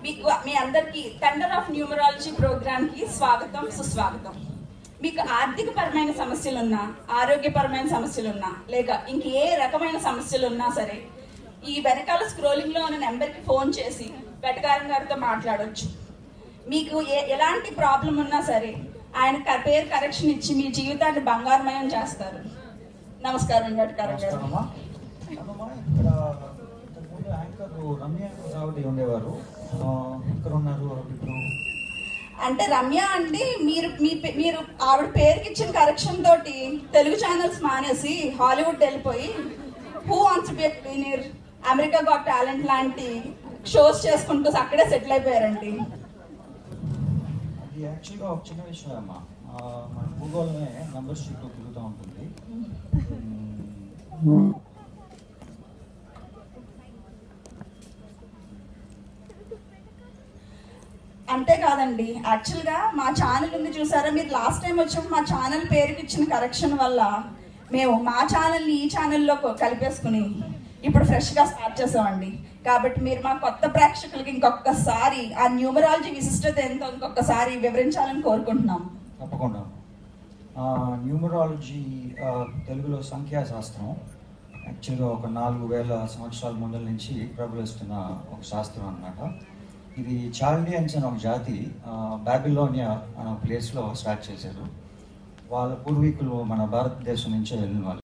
మీకు మీ అందరికి thunder of numerology programme కి స్వాగతం సుస్వాగతం మీకు ఆర్థిక పరమైన సమస్యలున్నా ఆరోగ్యపరమైన సమస్యలున్నా లేక ఇంక ఏ రకమైన సమస్యలున్నా సరే ఈ వెనకాల స్క్రోలింగ్ లో ఉన్న నెంబర్ కి ఫోన్ చేసి వెటకారం గారితో మాట్లాడొచ్చు మీకు ఏ ఎలాంటి ప్రాబ్లం ఉన్నా సరే ఆయన క- పేరు కరెక్షన్ ఇచ్చి మీ జీవితాన్ని బంగారమయం చేస్తారు నమస్కారం వెటకారం గారు నమస్కారమ్మా అమ్మమ్మా, ఇక్కడ ఇంతకుముందు యాంకర్ రమ్య రావుడి ఉండేవారు ఆ, ఇక్కడ ఉన్నారు ఇప్పుడు అంటే రమ్య అండి మీరు మీ పే- మీరు ఆవిడ పేరుకి ఇచ్చిన కరెక్షన్ తోటి తెలుగు ఛానల్స్ మానేసి హాలీవుడ్ వెళ్ళిపోయి who wants be cleaner America got talent లాంటి షోస్ చేసుకుంటూ అక్కడే సెటిల్ అయిపోయారండి అది యాక్చువల్గా ఒక చిన్న విషయం అమ్మా ఆ, మన భూగోళమే నంబర్ షీట్లో తిరుగుతూ ఉంటుంది మ్మ్. అంతేకాదండి యాక్చువల్గా మా ఛానల్ ఉంది చూసారా మీరు లాస్ట్ టైం వచ్చినప్పుడు మా ఛానల్ పేరుకి ఇచ్చిన కరెక్షన్ వల్ల మేము మా ఛానల్ని ఈ ఛానల్లో కలిపేసుకుని ఇప్పుడు ఫ్రెష్గా స్టార్ట్ చేసామండి కాబట్టి మీరు మా కొత్త ప్రేక్షకులకి ఇంకొకసారి ఆ న్యూమరాలజీ విశిష్టత ఎంతో ఇంకొకసారి వివరించాలని కోరుకుంటున్నాం తప్పకుండా న్యూమరాలజీ తెలుగులో సంఖ్యాశాస్త్రం యాక్చువల్గా ఒక నాలుగు వేల సంవత్సరాల ముందల నుంచి ప్రబలిస్తున్న ఒక శాస్త్రం అన్నమాట ఇది చాల్డియన్స్ అనే ఒక జాతి బ్యాబిలోనియా అనే ప్లేస్లో స్టార్ట్ చేశారు వాళ్ళ పూర్వీకులు మన భారతదేశం నుంచే వెళ్ళిన వాళ్ళు